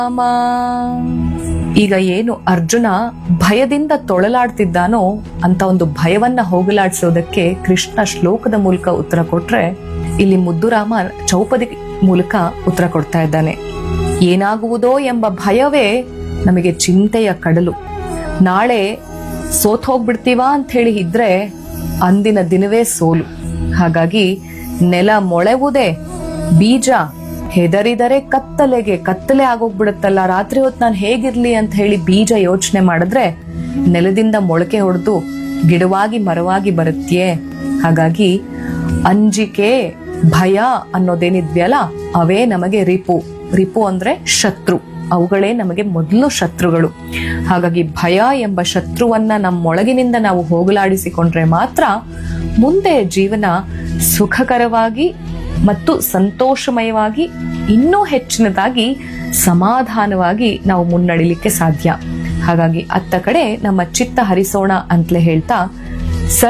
ರಾಮ ಈಗ ಏನು ಅರ್ಜುನ ಭಯದಿಂದ ತೊಳಲಾಡ್ತಿದ್ದಾನೋ ಅಂತ ಒಂದು ಭಯವನ್ನ ಹೋಗಲಾಡಿಸೋದಕ್ಕೆ ಕೃಷ್ಣ ಶ್ಲೋಕದ ಮೂಲಕ ಉತ್ತರ ಕೊಟ್ರೆ ಇಲ್ಲಿ ಮುದ್ದುರಾಮ ಚೌಪದಿ ಮೂಲಕ ಉತ್ತರ ಕೊಡ್ತಾ ಇದ್ದಾನೆ ಏನಾಗುವುದೋ ಎಂಬ ಭಯವೇ ನಮಗೆ ಚಿಂತೆಯ ಕಡಲು ನಾಳೆ ಸೋತ್ ಹೋಗ್ಬಿಡ್ತೀವಾ ಅಂತ ಹೇಳಿ ಇದ್ರೆ ಅಂದಿನ ದಿನವೇ ಸೋಲು ಹಾಗಾಗಿ ನೆಲ ಮೊಳೆವುದೇ ಬೀಜ ಹೆದರಿದರೆ ಕತ್ತಲೆಗೆ ಕತ್ತಲೆ ಆಗೋಗ್ಬಿಡುತ್ತಲ್ಲ ರಾತ್ರಿ ಹೊತ್ತು ನಾನು ಹೇಗಿರ್ಲಿ ಅಂತ ಹೇಳಿ ಬೀಜ ಯೋಚನೆ ಮಾಡಿದ್ರೆ ನೆಲದಿಂದ ಮೊಳಕೆ ಹೊಡೆದು ಗಿಡವಾಗಿ ಮರವಾಗಿ ಬರುತ್ತೆಯೇ ಹಾಗಾಗಿ ಅಂಜಿಕೆ ಭಯ ಅನ್ನೋದೇನಿದ್ಯಲ್ಲ ಅವೇ ನಮಗೆ ರಿಪು ರಿಪು ಅಂದ್ರೆ ಶತ್ರು ಅವುಗಳೇ ನಮಗೆ ಮೊದಲು ಶತ್ರುಗಳು ಹಾಗಾಗಿ ಭಯ ಎಂಬ ಶತ್ರುವನ್ನ ನಮ್ಮೊಳಗಿನಿಂದ ನಾವು ಹೋಗಲಾಡಿಸಿಕೊಂಡ್ರೆ ಮಾತ್ರ ಮುಂದೆ ಜೀವನ ಸುಖಕರವಾಗಿ ಮತ್ತು ಸಂತೋಷಮಯವಾಗಿ ಇನ್ನೂ ಹೆಚ್ಚಿನದಾಗಿ ಸಮಾಧಾನವಾಗಿ ನಾವು ಮುನ್ನಡಿಲಿಕ್ಕೆ ಸಾಧ್ಯ ಹಾಗಾಗಿ ಅತ್ತ ಕಡೆ ನಮ್ಮ ಚಿತ್ತ ಹರಿಸೋಣ ಅಂತಲೇ ಹೇಳ್ತಾ